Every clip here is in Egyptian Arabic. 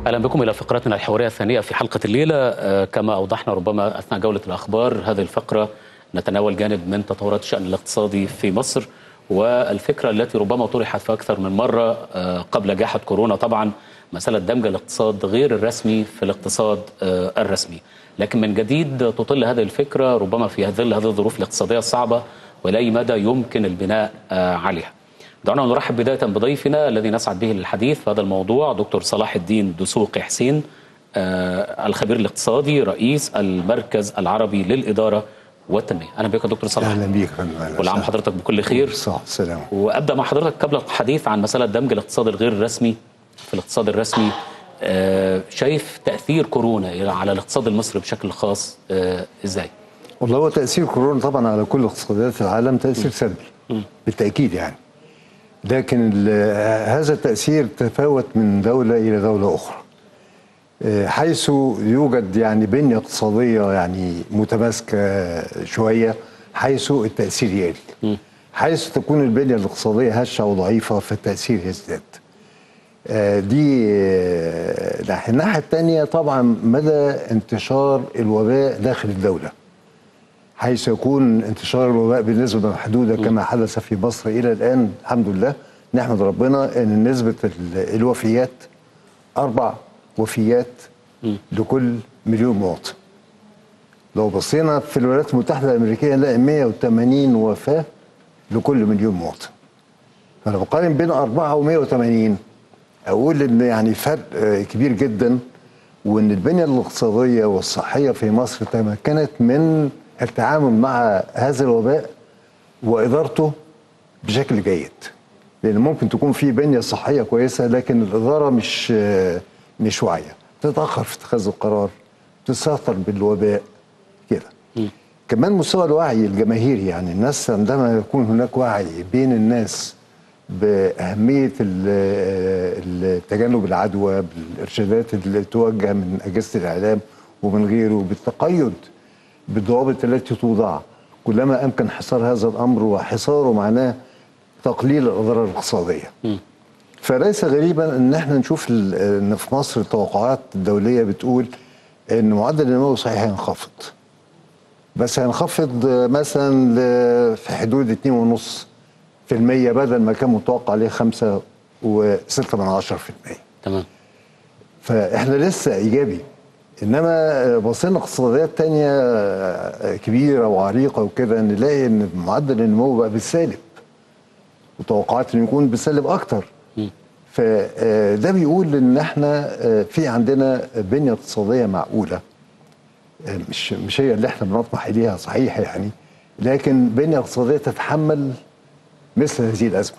اهلا بكم الى فقرتنا الحواريه الثانيه في حلقه الليله آه، كما اوضحنا ربما اثناء جوله الاخبار هذه الفقره نتناول جانب من تطورات الشان الاقتصادي في مصر والفكره التي ربما طرحت في اكثر من مره آه، قبل جائحه كورونا طبعا مساله دمج الاقتصاد غير الرسمي في الاقتصاد آه، الرسمي لكن من جديد تطل هذه الفكره ربما في ظل هذه الظروف الاقتصاديه الصعبه ولاي مدى يمكن البناء آه، عليها دعونا نرحب بداية بضيفنا الذي نسعد به للحديث في هذا الموضوع دكتور صلاح الدين دسوقي حسين آه الخبير الاقتصادي رئيس المركز العربي للإدارة والتنمية أهلا بك يا دكتور صلاح اهلا بيك فندم أهلا كل عام وسهلا. حضرتك بكل خير صح سلام وأبدأ مع حضرتك قبل الحديث عن مسألة دمج الاقتصاد الغير الرسمي في الاقتصاد الرسمي آه شايف تأثير كورونا على الاقتصاد المصري بشكل خاص آه إزاي؟ والله هو تاثير كورونا طبعا على كل اقتصاديات العالم تاثير سلبي بالتاكيد يعني لكن ال- هذا التاثير تفاوت من دوله الى دوله اخرى آه، حيث يوجد يعني بنيه اقتصاديه يعني متماسكه شويه حيث التاثير يقل حيث تكون البنيه الاقتصاديه هشه وضعيفه فالتاثير يزداد آه، دي آه، ناحية- الناحية الثانية طبعا مدى انتشار الوباء داخل الدولة حيث يكون انتشار الوباء بنسبة محدودة كما حدث في مصر إلى الآن الحمد لله نحمد ربنا أن نسبة ال- الوفيات أربع وفيات لكل مليون مواطن لو بصينا في الولايات المتحدة الأمريكية نلاقي 180 وفاة لكل مليون مواطن فانا بقارن بين 4 و 180 اقول ان يعني فرق آه، كبير جدا وان البنيه الاقتصاديه والصحيه في مصر تمكنت من التعامل مع هذا الوباء وادارته بشكل جيد لان ممكن تكون في بنيه صحيه كويسه لكن الاداره مش آه، مش واعيه تتاخر في اتخاذ القرار تستهتر بالوباء كده كمان مستوى الوعي الجماهيري يعني الناس عندما يكون هناك وعي بين الناس بأهمية ال- ال- تجنب العدوى بالإرشادات اللي توجه من أجهزة الإعلام ومن غيره بالتقيد بالضوابط التي توضع كلما أمكن حصار هذا الأمر وحصاره معناه تقليل الأضرار الاقتصادية فليس غريبا ان احنا نشوف ال- ان في مصر التوقعات الدوليه بتقول ان معدل النمو صحيح هينخفض بس هينخفض مثلا ل- في حدود 2.5% بدل ما كان متوقع عليه 5 و6 من 10% تمام فاحنا لسه ايجابي انما بصينا اقتصاديات تانية كبيره وعريقه وكده نلاقي ان معدل النمو بقى بالسالب وتوقعات انه يكون بالسالب اكتر فده بيقول ان احنا في عندنا بنيه اقتصاديه معقوله مش مش هي اللي احنا بنطمح اليها صحيح يعني لكن بنيه اقتصاديه تتحمل مثل هذه الازمه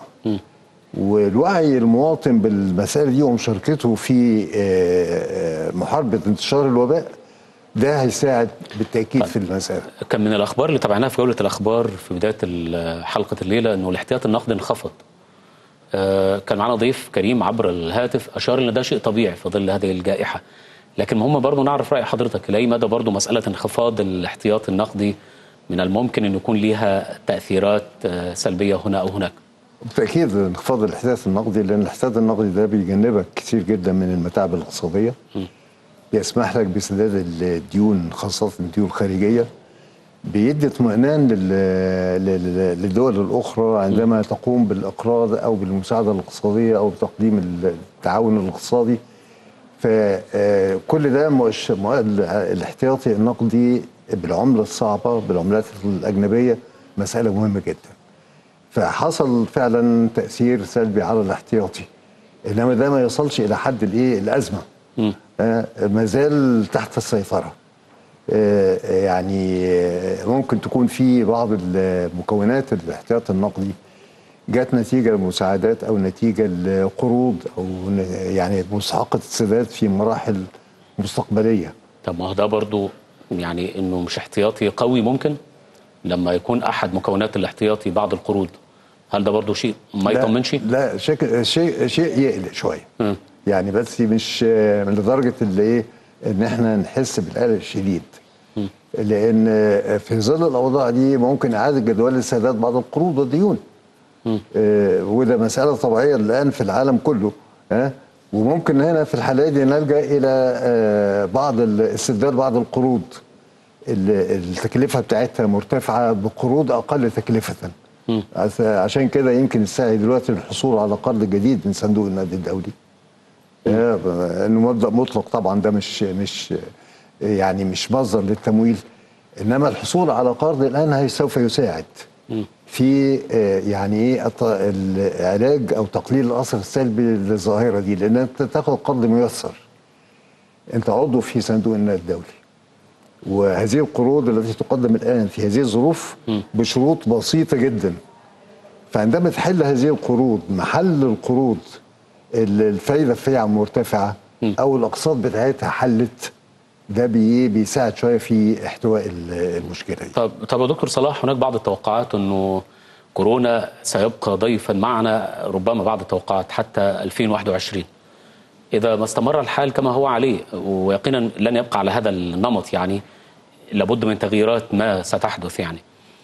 والوعي المواطن بالمسائل دي ومشاركته في آه، آه، محاربه انتشار الوباء ده هيساعد بالتاكيد في المساله كان من الاخبار اللي تابعناها في جوله الاخبار في بدايه ال- حلقه الليله انه الاحتياط النقدي انخفض. آه، كان معنا ضيف كريم عبر الهاتف اشار ان ده شيء طبيعي في ظل هذه الجائحه. لكن مهم برضه نعرف راي حضرتك لاي مدى برضه مساله انخفاض الاحتياط النقدي من الممكن ان يكون ليها تاثيرات آه، سلبيه هنا او هناك. بالتاكيد انخفاض الاحتياط النقدي لان الاحتياط النقدي ده بيجنبك كتير جدا من المتاعب الاقتصاديه بيسمح لك بسداد الديون خاصه الديون الخارجيه بيدي اطمئنان لل- لل- للدول الاخرى عندما تقوم بالاقراض او بالمساعده الاقتصاديه او بتقديم التعاون الاقتصادي فكل ده مؤش- مؤ- الاحتياطي النقدي بالعمله الصعبه بالعملات الاجنبيه مساله مهمه جدا فحصل فعلا تاثير سلبي على الاحتياطي انما ده ما يوصلش الى حد الايه الازمه آه، ما زال تحت السيطره آه، آه، يعني آه، ممكن تكون في بعض المكونات الاحتياط النقدي جات نتيجه لمساعدات او نتيجه لقروض او ن- يعني مستحقه السداد في مراحل مستقبليه طب ما هو ده برضه يعني انه مش احتياطي قوي ممكن لما يكون احد مكونات الاحتياطي بعض القروض هل ده برضه شيء ما لا- يطمنش؟ لا شيء شيء شيء يقلق شويه مم. يعني بس مش آه، لدرجه اللي ايه ان احنا نحس بالقلق الشديد لان آه، في ظل الاوضاع دي ممكن اعاده جدول السداد بعض القروض والديون آه، وده مساله طبيعيه الان في العالم كله ها وممكن هنا في الحالة دي نلجأ إلى آه، بعض ال- استبدال بعض القروض اللي التكلفة بتاعتها مرتفعة بقروض أقل تكلفة عس- عشان كده يمكن السعي دلوقتي للحصول على قرض جديد من صندوق النقد الدولي آه، انه مبدا مطلق طبعا ده مش مش يعني مش مصدر للتمويل انما الحصول على قرض الان هي سوف يساعد في آه، يعني ايه الت- العلاج او تقليل الاثر السلبي للظاهره دي لان انت تاخد قرض ميسر انت عضو في صندوق النقد الدولي وهذه القروض التي تقدم الان في هذه الظروف بشروط بسيطه جدا فعندما تحل هذه القروض محل القروض اللي الفايده فيها مرتفعه او الاقساط بتاعتها حلت ده بي بيساعد شويه في احتواء ال- المشكله دي طب طب يا دكتور صلاح هناك بعض التوقعات انه كورونا سيبقى ضيفا معنا ربما بعض التوقعات حتى 2021 اذا ما استمر الحال كما هو عليه ويقينا لن يبقى على هذا النمط يعني لابد من تغييرات ما ستحدث يعني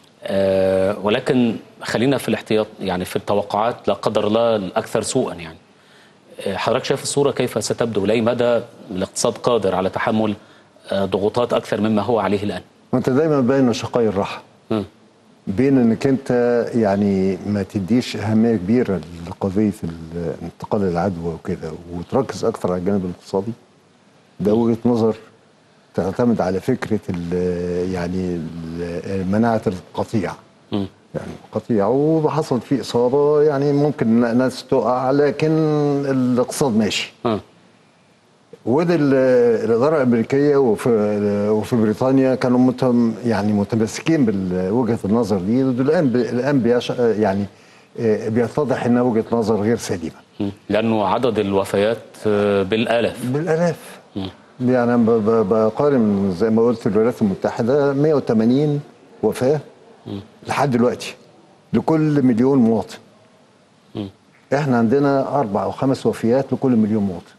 آه ولكن خلينا في الاحتياط يعني في التوقعات لا قدر الله الاكثر سوءا يعني آه، حضرتك شايف الصوره كيف ستبدو لاي مدى الاقتصاد قادر على تحمل آه، ضغوطات اكثر مما هو عليه الان وانت دايما بين شقي الراحه مم. بين انك انت يعني ما تديش اهميه كبيره لقضيه ال- انتقال العدوى وكده وتركز اكثر على الجانب الاقتصادي ده وجهه نظر تعتمد على فكره ال- يعني ال- مناعه القطيع مم. يعني قطيع وحصل فيه اصابه يعني ممكن ناس تقع لكن الاقتصاد ماشي آه. وده ال- الاداره الامريكيه وفي وفي بريطانيا كانوا متم يعني متمسكين بوجهه النظر دي ودول الان بي- الان بيش يعني آه، بيتضح انها وجهه نظر غير سليمه مم. لانه عدد الوفيات آه، بالالاف بالالاف يعني أنا ب- ب- بقارن زي ما قلت الولايات المتحده 180 وفاه لحد دلوقتي لكل مليون مواطن احنا عندنا اربع او خمس وفيات لكل مليون مواطن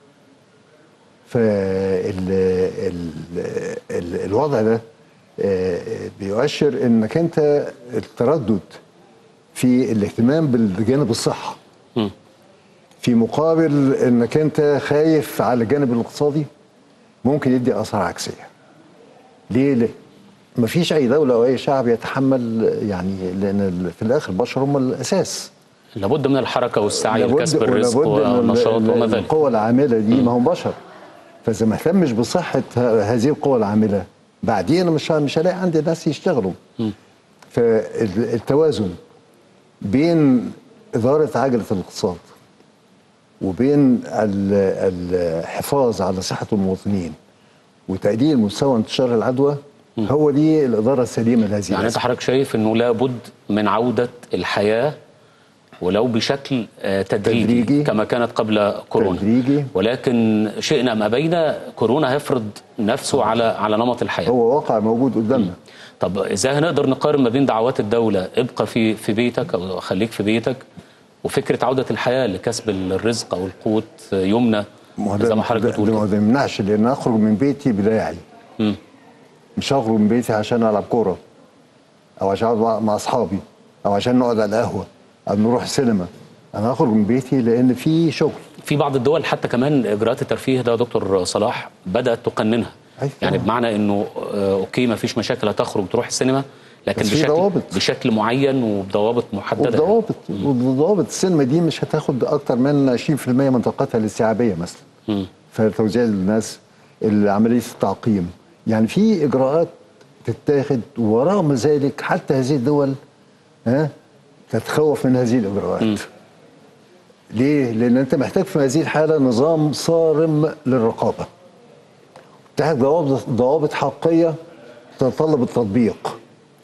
فالوضع ده آه، بيؤشر انك انت التردد في الاهتمام بالجانب الصحه مم. في مقابل انك انت خايف على الجانب الاقتصادي ممكن يدي اثار عكسيه ليه ليه مفيش اي دوله او اي شعب يتحمل يعني لان ال- في الاخر البشر هم الاساس لابد من الحركه والسعي لابد- لكسب الرزق ولابد من ال- والنشاط ال- وما ذلك القوى العامله دي ما هم بشر فاذا ما اهتمش بصحه ه- هذه القوى العامله بعدين مش ه- مش هلاقي عندي ناس يشتغلوا فالتوازن بين اداره عجله الاقتصاد وبين ال- الحفاظ على صحه المواطنين وتقليل مستوى انتشار العدوى هو دي الاداره السليمه لهذه يعني انت الأزمة. حضرتك شايف انه لابد من عوده الحياه ولو بشكل آه، تدريجي, تدريجي. كما كانت قبل كورونا تدريجي. ولكن شئنا ما بين كورونا هيفرض نفسه على على نمط الحياه هو واقع موجود قدامنا طب ازاي هنقدر نقارن ما بين دعوات الدوله ابقى في في بيتك او خليك في بيتك وفكره عوده الحياه لكسب الرزق او القوت يمنى ما هو زي ده ما حضرتك ده- بتقول ده ما كده. هو ده يمنعش لان اخرج من بيتي بداعي مم. مش هخرج من بيتي عشان العب كوره او عشان اقعد مع- مع اصحابي او عشان نقعد على القهوه او نروح السينما انا هخرج من بيتي لان في شغل في بعض الدول حتى كمان اجراءات الترفيه ده يا دكتور صلاح بدات تقننها أيوة. يعني بمعنى انه آه، اوكي ما فيش مشاكل هتخرج تروح السينما لكن بس في بشكل ضوابط. بشكل معين وبضوابط محدده والضوابط والضوابط السينما دي مش هتاخد اكتر من 20% من طاقتها الاستيعابيه مثلا مم. فتوزيع للناس عمليه التعقيم يعني في اجراءات تتاخد ورغم ذلك حتى هذه الدول ها تتخوف من هذه الاجراءات ليه؟ لان انت محتاج في هذه الحاله نظام صارم للرقابه تحت ضوابط ضوابط حقيقيه تتطلب التطبيق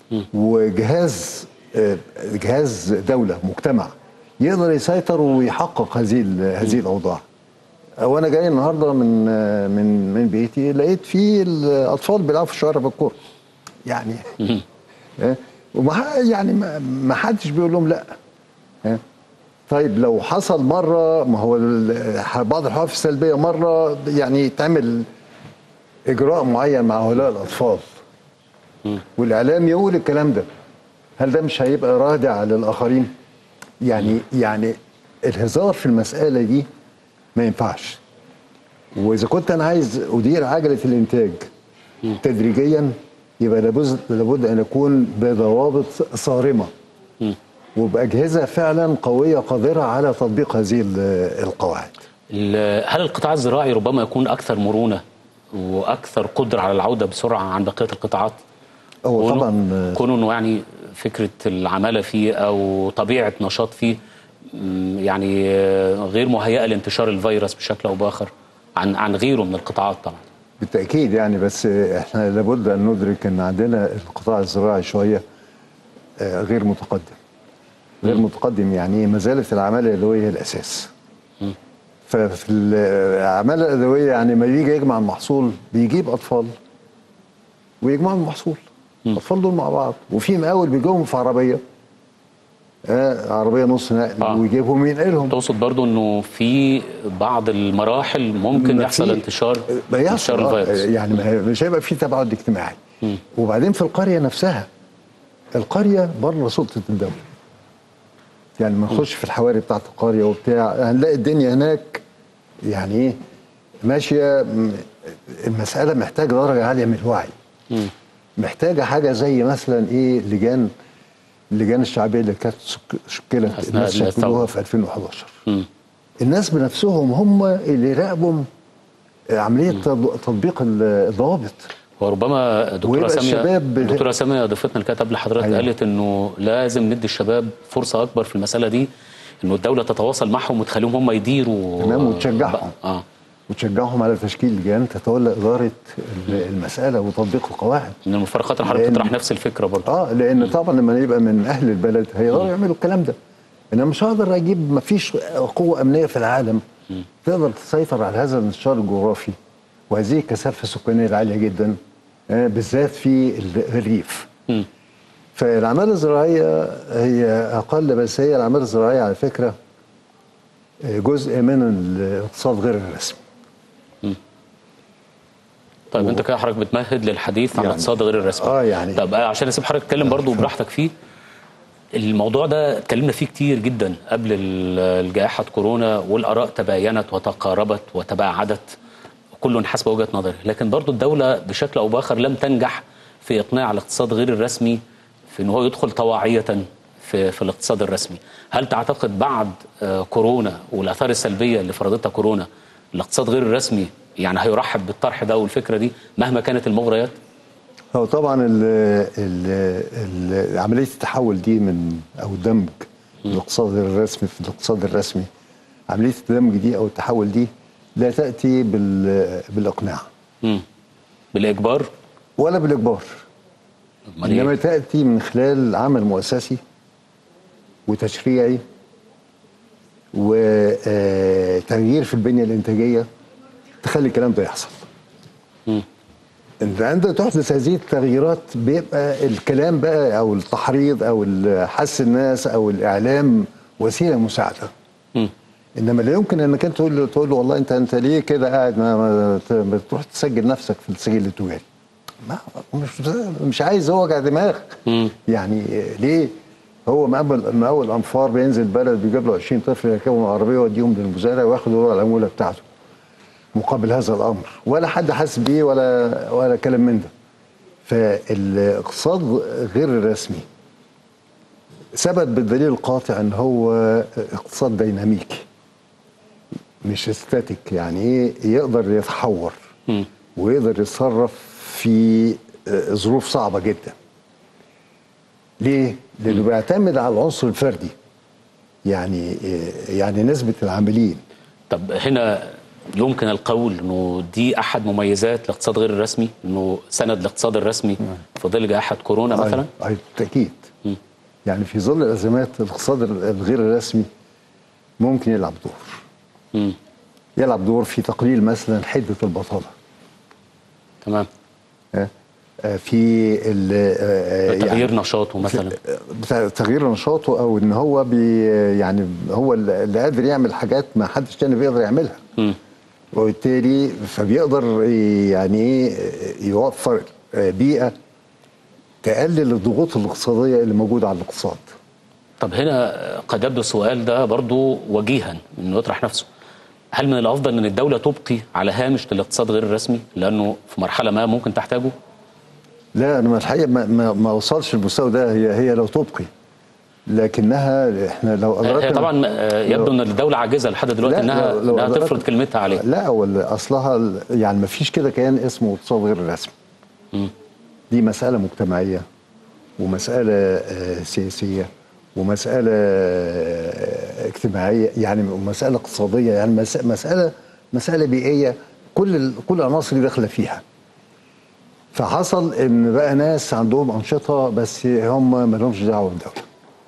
وجهاز آه، جهاز دوله مجتمع يقدر يسيطر ويحقق هذه ال- هذه الاوضاع وانا جاي النهارده من آه، من من بيتي لقيت في الاطفال بيلعبوا في الشوارع بالكوره يعني آه، وما ح- يعني ما- ما حدش بيقول لهم لا آه. طيب لو حصل مره ما هو ال- بعض الحوادث السلبيه مره يعني تعمل اجراء معين مع هؤلاء الاطفال والاعلام يقول الكلام ده هل ده مش هيبقى رادع للاخرين يعني يعني الهزار في المساله دي ما ينفعش واذا كنت انا عايز ادير عجله الانتاج تدريجيا يبقى لابد لابد ان اكون بضوابط صارمه وباجهزه فعلا قويه قادره على تطبيق هذه ال- القواعد ال- هل القطاع الزراعي ربما يكون اكثر مرونه واكثر قدره على العوده بسرعه عن بقيه القطاعات؟ هو كونه- طبعا كونه انه يعني فكره العماله فيه او طبيعه نشاط فيه مم، يعني آه، غير مهيئه لانتشار الفيروس بشكل او باخر عن عن غيره من القطاعات طبعا. بالتاكيد يعني بس احنا لابد ان ندرك ان عندنا القطاع الزراعي شويه آه، غير متقدم غير متقدم يعني إيه؟ ما زالت العماله اليدويه هي الاساس ففي العماله اليدويه يعني ما يجي يجمع المحصول بيجيب اطفال ويجمعوا المحصول الاطفال دول مع بعض وفي مقاول بيجيبهم في عربيه آه عربيه نص نقل آه. ويجيبهم ينقلهم تقصد برضو انه في بعض المراحل ممكن ما يحصل في- انتشار ما يحصل انتشار آه، الفيروس. يعني ما هي- مش هيبقى في تباعد اجتماعي وبعدين في القريه نفسها القريه بره سلطه الدوله يعني ما نخش في الحواري بتاعت القريه وبتاع هنلاقي الدنيا هناك يعني ايه ماشيه م- المساله محتاجه درجه عاليه من الوعي محتاجه حاجه زي مثلا ايه لجان اللجان الشعبيه اللي كانت سك- شكلت أثناء الناس الثورة. شكلوها في 2011 مم. الناس بنفسهم هم اللي راقبوا عمليه تط- تطبيق ال- الضوابط وربما دكتوره ويبقى ساميه الشباب- دكتوره ساميه ضيفتنا اللي كانت قبل حضرتك أيوة. قالت انه لازم ندي الشباب فرصه اكبر في المساله دي انه الدوله تتواصل معهم وتخليهم هم يديروا تمام، وتشجعهم. اه وتشجعهم على تشكيل لجان تتولى اداره ال- المساله وتطبيق القواعد من المفارقات اللي حضرتك لأن- بتطرح نفس الفكره برضه اه لان طبعا لما يبقى من اهل البلد هيقدروا يعملوا الكلام ده انا مش هقدر اجيب ما فيش قوه امنيه في العالم تقدر تسيطر على هذا الانتشار الجغرافي وهذه الكثافه السكانيه العاليه جدا آه بالذات في الريف مم. فالعماله الزراعيه هي اقل بس هي العماله الزراعيه على فكره آه، جزء من الاقتصاد غير الرسمي طيب انت كده حضرتك بتمهد للحديث عن يعني- الاقتصاد غير الرسمي آه، يعني- طب آه، عشان اسيب حضرتك تتكلم برضه براحتك فيه الموضوع ده اتكلمنا فيه كتير جدا قبل ال- الجائحه كورونا والاراء تباينت وتقاربت وتباعدت كل حسب وجهه نظره لكن برضه الدوله بشكل او باخر لم تنجح في اقناع الاقتصاد غير الرسمي في ان هو يدخل طواعيه في في الاقتصاد الرسمي هل تعتقد بعد آه، كورونا والاثار السلبيه اللي فرضتها كورونا الاقتصاد غير الرسمي يعني هيرحب بالطرح ده والفكره دي مهما كانت المغريات هو طبعا ال ال ال عمليه التحول دي من او الدمج الاقتصاد غير الرسمي في الاقتصاد الرسمي عمليه الدمج دي او التحول دي لا تاتي بال بالاقناع مم. بالاجبار ولا بالاجبار أمال إيه؟ انما تاتي من خلال عمل مؤسسي وتشريعي وتغيير في البنيه الانتاجيه تخلي الكلام ده يحصل مم. انت عند تحدث هذه التغييرات بيبقى الكلام بقى او التحريض او حث الناس او الاعلام وسيله مساعده مم. انما لا يمكن انك انت تقول له تقول له والله انت انت ليه كده قاعد ما, ما ت- ما تروح تسجل نفسك في السجل التجاري ما مش مش عايز هو وجع دماغ مم. يعني ليه هو مقبل مقاول انفار بينزل بلد بيجيب له 20 طفل يركبهم العربيه ويوديهم للمزارع وياخد هو العموله بتاعته مقابل هذا الامر ولا حد حاسس بيه ولا ولا كلام من ده فالاقتصاد غير الرسمي ثبت بالدليل القاطع ان هو اقتصاد ديناميكي مش استاتيك يعني ايه يقدر يتحور مم. ويقدر يتصرف في آه، ظروف صعبه جدا ليه لانه بيعتمد على العنصر الفردي يعني آه، يعني نسبه العاملين طب هنا يمكن القول انه دي احد مميزات الاقتصاد غير الرسمي انه سند الاقتصاد الرسمي في ظل جائحه كورونا مثلا أي- أي بالتاكيد يعني في ظل الازمات الاقتصاد الغير الرسمي ممكن يلعب دور مم. يلعب دور في تقليل مثلا حده البطاله تمام ها؟ آه، في ال- آه، آه، تغيير نشاطه مثلا بتاع تغيير نشاطه او ان هو بي يعني هو اللي قادر يعمل حاجات ما حدش تاني بيقدر يعملها مم. وبالتالي فبيقدر يعني ايه يوفر بيئه تقلل الضغوط الاقتصاديه اللي موجوده على الاقتصاد طب هنا قد يبدو السؤال ده برضو وجيها انه يطرح نفسه هل من الافضل ان الدوله تبقي على هامش الاقتصاد غير الرسمي لانه في مرحله ما ممكن تحتاجه لا انا الحقيقه ما, ما, ما وصلش المستوى ده هي هي لو تبقي لكنها احنا لو هي طبعا آه، يبدو ان الدوله عاجزه لحد دلوقتي لا، انها لو- لو انها أدركت- تفرض كلمتها عليه لا وال- اصلها ال- يعني ما فيش كده كيان اسمه اقتصاد غير رسمي دي مساله مجتمعيه ومساله آه، سياسيه ومساله آه، اجتماعيه يعني ومساله اقتصاديه يعني مس- مساله مساله بيئيه كل ال- كل العناصر دي داخله فيها فحصل ان بقى ناس عندهم انشطه بس هم ما لهمش دعوه بالدوله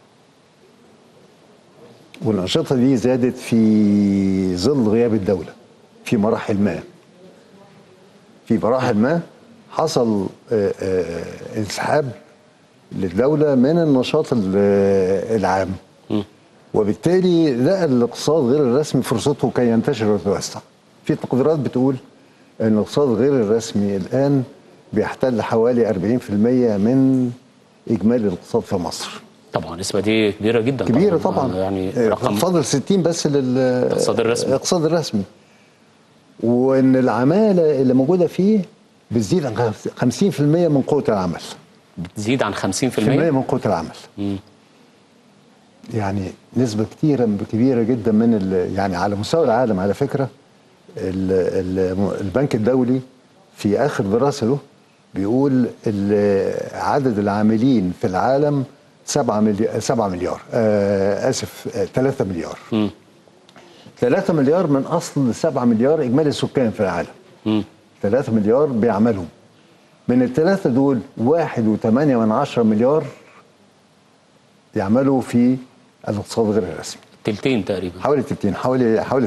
والأنشطة دي زادت في ظل غياب الدولة في مراحل ما في مراحل ما حصل آه، آه، انسحاب للدولة من النشاط ال- آه، العام وبالتالي لقى الاقتصاد غير الرسمي فرصته كي ينتشر ويتوسع في تقديرات بتقول ان الاقتصاد غير الرسمي الآن بيحتل حوالي 40% من إجمالي الاقتصاد في مصر طبعا النسبه دي كبيره جدا كبيره طبعا يعني آه، رقم فاضل 60 بس لل الاقتصاد الرسمي. الاقتصاد الرسمي وان العماله اللي موجوده فيه بتزيد عن 50% من قوه العمل بتزيد عن 50% في المية من قوه العمل مم. يعني نسبه كتيره كبيره جدا من ال- يعني على مستوى العالم على فكره ال- ال- البنك الدولي في اخر دراسه له بيقول ال- عدد العاملين في العالم 7 مليار 7 مليار آه اسف 3 مليار مم. 3 مليار من اصل 7 مليار اجمالي السكان في العالم مم. 3 مليار بيعملوا من الثلاثه دول 1.8 من عشرة مليار يعملوا في الاقتصاد غير الرسمي تلتين تقريبا حوالي 30 حوالي حوالي 60%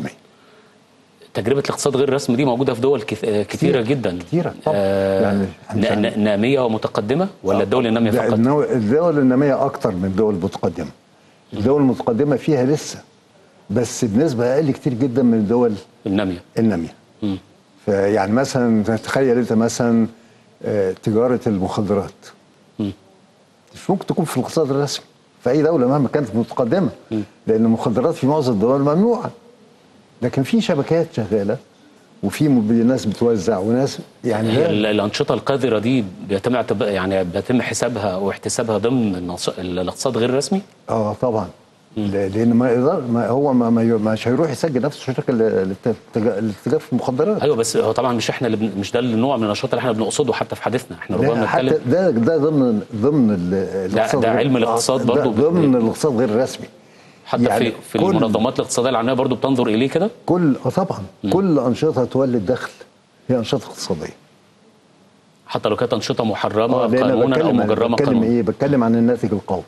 تجربه الاقتصاد غير الرسمي دي موجوده في دول كث- آه، كثيره جدا كتيرة طبعا. آه يعني ن- ن- ناميه ومتقدمه ولا الدول الناميه لا، فقط النو- الدول الناميه اكتر من الدول المتقدمه الدول المتقدمه فيها لسه بس بنسبه اقل كتير جدا من الدول الناميه الناميه مم. فيعني مثلا تخيل انت مثلا آه، تجاره المخدرات مم. مش ممكن تكون في الاقتصاد الرسمي في اي دوله مهما كانت متقدمه لان المخدرات في معظم الدول ممنوعه لكن في شبكات شغاله وفي مب- ناس بتوزع وناس يعني هي ده- ال- الانشطه القذره دي بيتم اعتب- يعني بيتم حسابها واحتسابها ضمن النص- الاقتصاد غير الرسمي اه طبعا ل- لان ما يقدر ما هو ما ما ي- مش هيروح يسجل نفسه شركه ل- للتج- للتجاره في المخدرات ايوه بس هو طبعا مش احنا اللي بن... مش ده النوع من النشاط اللي احنا بنقصده حتى في حديثنا احنا ربما ده حتى بنتكلم ده ده ضمن ضمن ال- الاقتصاد ده غير- علم الاقتصاد ده برضو ب- ضمن الاقتصاد غير الرسمي حتى يعني في في كل- المنظمات الاقتصاديه العالميه برضو بتنظر اليه كده كل اه طبعا كل انشطه تولد دخل هي انشطه اقتصاديه حتى لو كانت انشطه محرمه آه، لأن أنا قانونا او بتكلم- مجرمه بتكلم قانونا ايه بتكلم عن الناتج القومي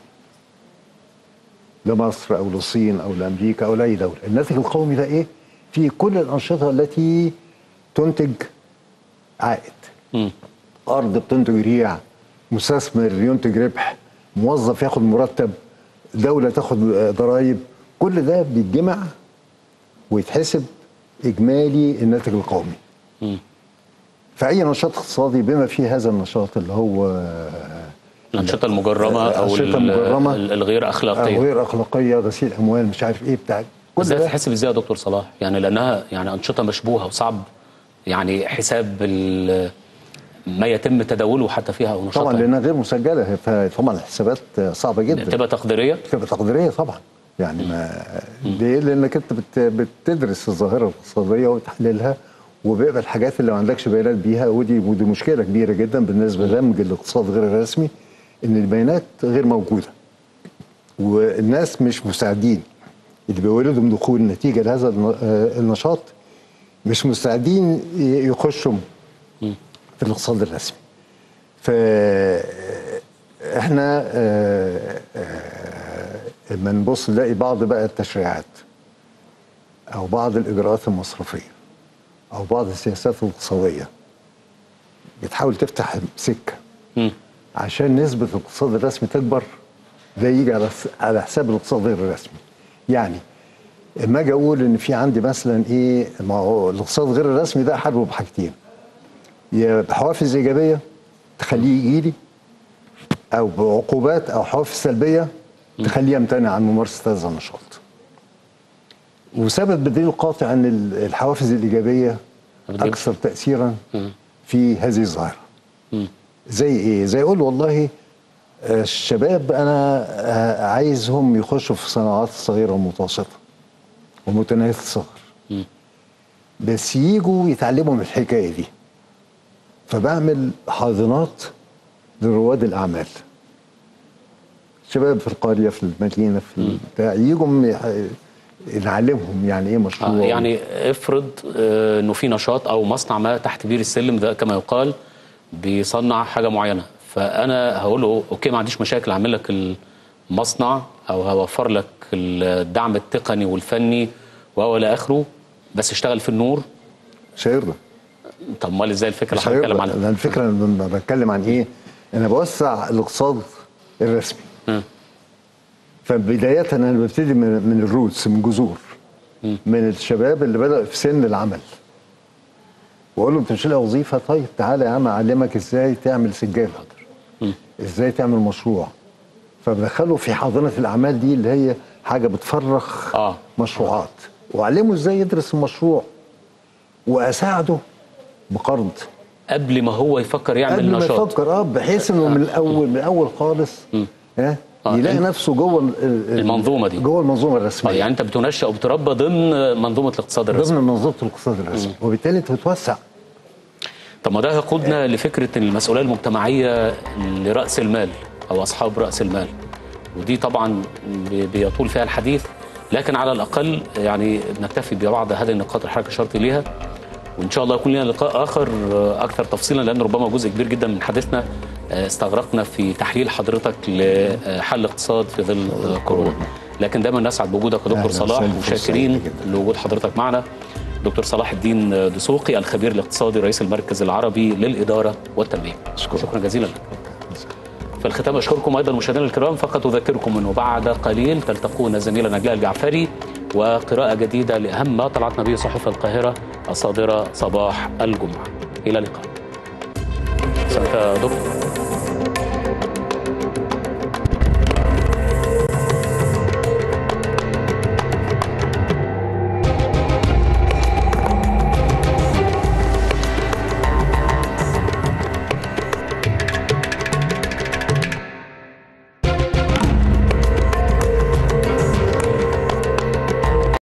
لمصر او للصين او لامريكا او لاي دوله الناتج القومي ده ايه في كل الانشطه التي تنتج عائد مم. ارض بتنتج ريع مستثمر ينتج ربح موظف ياخد مرتب دوله تاخد آه، ضرائب كل ده بيتجمع ويتحسب اجمالي الناتج القومي مم. فاي نشاط اقتصادي بما فيه هذا النشاط اللي هو آه، الانشطه المجرمه او الأنشطة ال- المجرمة. ال- الغير اخلاقيه غير اخلاقيه غسيل اموال مش عارف ايه بتاع كل ازاي ده تحسب ازاي يا دكتور صلاح يعني لانها يعني انشطه مشبوهه وصعب يعني حساب ال- ما يتم تداوله حتى فيها او نشاطها طبعا لانها غير مسجله فطبعا الحسابات صعبه جدا بتبقى تقديريه بتبقى تقديريه طبعا يعني ما ليه؟ لانك انت بت بتدرس الظاهره الاقتصاديه وتحليلها وبيبقى الحاجات اللي ما عندكش بيانات بيها ودي ودي مشكله كبيره جدا بالنسبه لدمج الاقتصاد غير الرسمي ان البيانات غير موجوده والناس مش مساعدين اللي بيولدوا دخول نتيجه لهذا الن- آه، النشاط مش مستعدين ي- يخشوا في الاقتصاد الرسمي فاحنا آه، آه، لما نبص نلاقي بعض بقى التشريعات او بعض الاجراءات المصرفيه او بعض السياسات الاقتصاديه بتحاول تفتح سكه مم. عشان نسبه الاقتصاد الرسمي تكبر ده يجي على على حساب الاقتصاد غير الرسمي يعني اما اجي اقول ان في عندي مثلا ايه ما هو الاقتصاد غير الرسمي ده حاربه بحاجتين يا بحوافز ايجابيه تخليه يجي لي او بعقوبات او حوافز سلبيه تخليه يمتنع عن ممارسه هذا النشاط وثبت بدليل قاطع ان ال- الحوافز الايجابيه بتجيب- اكثر تاثيرا مم. في هذه الظاهره مم. زي ايه زي يقول والله آه، الشباب انا آه، عايزهم يخشوا في الصناعات الصغيره والمتوسطه ومتناهيه الصغر مم. بس يجوا يتعلموا من الحكايه دي فبعمل حاضنات لرواد الاعمال شباب في القريه في المدينه في بتاع يجوا م- يح- نعلمهم يعني ايه مشروع آه يعني افرض آه، انه في نشاط او مصنع ما تحت بير السلم ده كما يقال بيصنع حاجه معينه فانا هقول له اوكي ما عنديش مشاكل اعمل لك المصنع او هوفر لك الدعم التقني والفني وهو الى اخره بس اشتغل في النور مش هيرضى طب امال ازاي الفكره اللي مش حضرتك هيرضى بتتكلم عنها؟ أنا الفكره لما بتكلم عن ايه انا بوسع الاقتصاد الرسمي مم. فبدايه انا ببتدي من, من الروتس من جذور من الشباب اللي بدأ في سن العمل واقول له انت مش لاقي وظيفه طيب تعالى يا عم اعلمك ازاي تعمل سجاده ازاي تعمل مشروع فبدخله في حاضنه الاعمال دي اللي هي حاجه بتفرخ آه. مشروعات واعلمه ازاي يدرس المشروع واساعده بقرض قبل ما هو يفكر يعمل قبل ما نشاط يفكر اه بحيث انه من الاول من الاول خالص ها آه، يلاقي أنت- نفسه جوه ال- ال- المنظومة دي. جوه المنظومه آه، الرسميه يعني انت بتنشأ وبتربى ضمن منظومه الاقتصاد الرسمي ضمن منظومه الاقتصاد الرسمي وبالتالي انت بتوسع طب ما ده يقودنا لفكره المسؤوليه المجتمعيه لراس المال او اصحاب راس المال ودي طبعا بي- بيطول فيها الحديث لكن على الاقل يعني نكتفي ببعض هذه النقاط اللي حضرتك اشرت اليها وان شاء الله يكون لنا لقاء اخر آه، اكثر تفصيلا لان ربما جزء كبير جدا من حديثنا آه، استغرقنا في تحليل حضرتك لحل اقتصاد في ظل آه، كورونا لكن دايما نسعد بوجودك يا دكتور أهلاً صلاح وسهلاً، فرصة وشاكرين سعيدة جداً. لوجود حضرتك معنا دكتور صلاح الدين دسوقي الخبير الاقتصادي رئيس المركز العربي للإدارة والتنمية أشكرك. شكرا جزيلا لك في الختام أشكركم أيضا مشاهدينا الكرام فقط أذكركم أنه بعد قليل تلتقون زميلنا نجلاء الجعفري وقراءة جديدة لأهم ما طلعتنا به صحف القاهرة الصادرة صباح الجمعة إلى اللقاء. دكتور